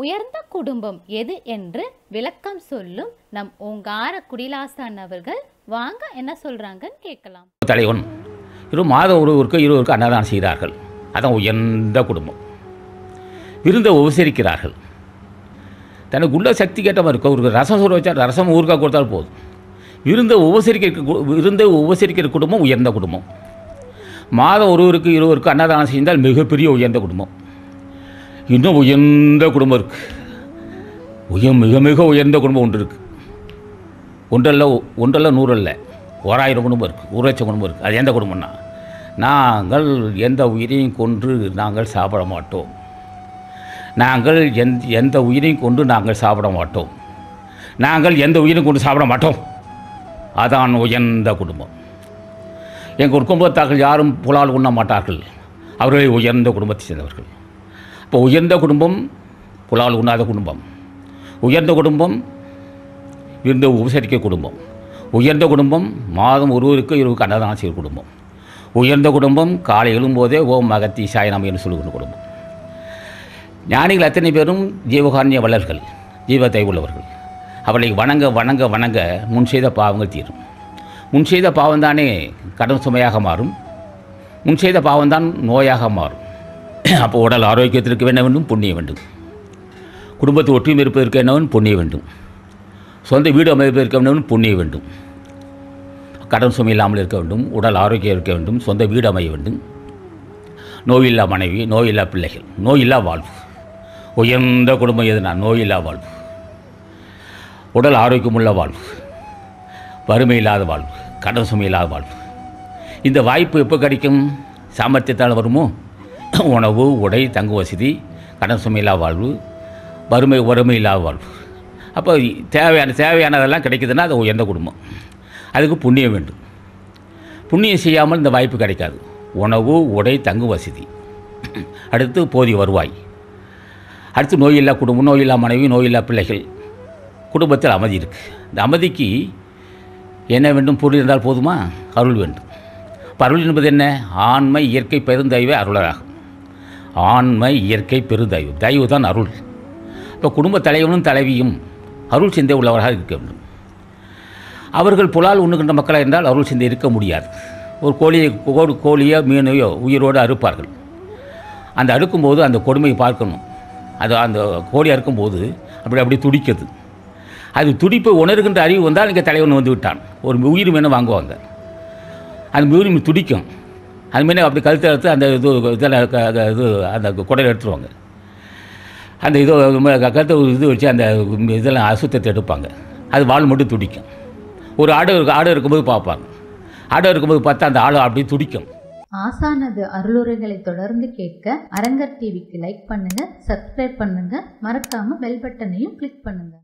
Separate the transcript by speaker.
Speaker 1: உயர்ந்த குடும்பம் எது என்று விளக்கம் சொல்லும் நம் ஓங்கார குடிலாசான் அவர்கள் வாங்க என்ன சொல்றாங்கன்னு கேட்கலாம்
Speaker 2: தலைவன் இரு மாதம் ஒருவருக்கு இருவருக்கு அன்னதானம் செய்கிறார்கள் அதான் உயர்ந்த குடும்பம் விருந்தை உபசரிக்கிறார்கள் தனக்கு உள்ள சக்தி கேட்ட மாதிரி இருக்கும் ஒரு ரசம் சோறு வச்சா ரசம் ஊருக்கா கொடுத்தால் போதும் விருந்தை உபசரிக்க விருந்தை உபசரிக்கிற குடும்பம் உயர்ந்த குடும்பம் மாதம் ஒருவருக்கு இருவருக்கு அன்னதானம் செய்தால் மிகப்பெரிய உயர்ந்த குடும்பம் இன்னும் உயர்ந்த குடும்பம் இருக்குது உய மிக மிக உயர்ந்த குடும்பம் ஒன்று இருக்குது ஒன்றல்ல ஒன்றல்ல நூறல்ல ஓராயிரம் குடும்பம் இருக்குது ஒரு லட்சம் குடும்பம் இருக்குது அது எந்த குடும்பம்னா நாங்கள் எந்த உயிரையும் கொன்று நாங்கள் சாப்பிட மாட்டோம் நாங்கள் எந்த எந்த உயிரையும் கொண்டு நாங்கள் சாப்பிட மாட்டோம் நாங்கள் எந்த உயிரையும் கொண்டு சாப்பிட மாட்டோம் அதான் உயர்ந்த குடும்பம் எங்கள் குடும்பத்தார்கள் யாரும் புலால் உண்ண மாட்டார்கள் அவர்களே உயர்ந்த குடும்பத்தை சேர்ந்தவர்கள் இப்போ உயர்ந்த குடும்பம் புலால் உண்ணாத குடும்பம் உயர்ந்த குடும்பம் விருந்து உபசரிக்க குடும்பம் உயர்ந்த குடும்பம் மாதம் ஒருவருக்கு இருவருக்கு அன்னதானம் செய்கிற குடும்பம் உயர்ந்த குடும்பம் காலை எழும்போதே ஓம் மகத்தி சாயனம் என்று சொல்லுகிற குடும்பம் ஞானிகள் அத்தனை பேரும் ஜீவகாரண்ய வள்ளல்கள் ஜீவத்தை உள்ளவர்கள் அவளை வணங்க வணங்க வணங்க முன் செய்த பாவங்கள் தீரும் முன் செய்த பாவம்தானே கடன் சுமையாக மாறும் முன் செய்த பாவம்தான் நோயாக மாறும் அப்போ உடல் ஆரோக்கியத்திற்கு என்ன வேண்டும் புண்ணிய வேண்டும் குடும்பத்தை ஒற்றுமை இருப்பதற்கு என்னவன் புண்ணிய வேண்டும் சொந்த வீடு அமைப்பதற்கு என்னவன் புண்ணிய வேண்டும் கடன் சுமை இல்லாமல் இருக்க வேண்டும் உடல் ஆரோக்கியம் இருக்க வேண்டும் சொந்த வீடு அமைய வேண்டும் நோயில்லா மனைவி நோயில்லா பிள்ளைகள் நோயில்லா வாழ்வு உயர்ந்த குடும்பம் எதுனா நோயில்லா வாழ்வு உடல் ஆரோக்கியமுள்ள வாழ்வு வறுமை இல்லாத வாழ்வு கடன் சுமை இல்லாத வாழ்வு இந்த வாய்ப்பு எப்போ கிடைக்கும் சாமர்த்தியத்தால் வருமோ உணவு உடை தங்கு வசதி கடன் சுமை இல்லாத வாழ்வு வறுமை வறுமை இல்லாத வாழ்வு அப்போ தேவையான தேவையானதெல்லாம் கிடைக்குதுன்னா அது உயர்ந்த குடும்பம் அதுக்கு புண்ணியம் வேண்டும் புண்ணியம் செய்யாமல் இந்த வாய்ப்பு கிடைக்காது உணவு உடை தங்கு வசதி அடுத்து போதிய வருவாய் அடுத்து நோயில்லா குடும்பம் நோயில்லா மனைவி நோயில்லா பிள்ளைகள் குடும்பத்தில் அமைதி இருக்குது இந்த அமைதிக்கு என்ன வேண்டும் பொருள் இருந்தால் போதுமா அருள் வேண்டும் இப்போ அருள் என்பது என்ன ஆண்மை இயற்கை பெருந்தெய்வ அருளராகும் ஆண்மை இயற்கை பெருந்தெய்வம் தெய்வம் தான் அருள் இப்போ குடும்ப தலைவனும் தலைவியும் அருள் சிந்தை உள்ளவராக இருக்க வேண்டும் அவர்கள் புலால் உண்ணுகின்ற மக்களாக இருந்தால் அருள் சிந்தை இருக்க முடியாது ஒரு கோழியை கோடு கோழியோ மீனையோ உயிரோடு அறுப்பார்கள் அந்த அறுக்கும்போது அந்த கொடுமையை பார்க்கணும் அது அந்த கோழி அறுக்கும்போது அப்படி அப்படி துடிக்குது அது துடிப்பை உணர்கின்ற அறிவு வந்தால் இங்கே தலைவன் வந்து விட்டான் ஒரு உயிர் மீனை வாங்குவாங்க அந்த உயிர் மீன் துடிக்கும் அது மீனை அப்படி கழுத்தை எடுத்து அந்த இது இதெல்லாம் க- க- இது அந்த குடலை எடுத்துருவாங்க அந்த இது கழுத்தை ஒரு இது வச்சு அந்த இதெல்லாம் அசுத்தத்தை எடுப்பாங்க அது வால் மட்டும் துடிக்கும் ஒரு ஆடு இருக்கு- ஆடு இருக்கும்போது பார்ப்பாங்க ஆடு இருக்கும்போது பார்த்தா அந்த ஆடு அப்படியே துடிக்கும்
Speaker 3: ஆசானது அருளுரைகளை தொடர்ந்து கேட்க அரங்கர் டிவிக்கு லைக் பண்ணுங்க சப்ஸ்கிரைப் பண்ணுங்க மறக்காம பெல் பட்டனையும் கிளிக் பண்ணுங்க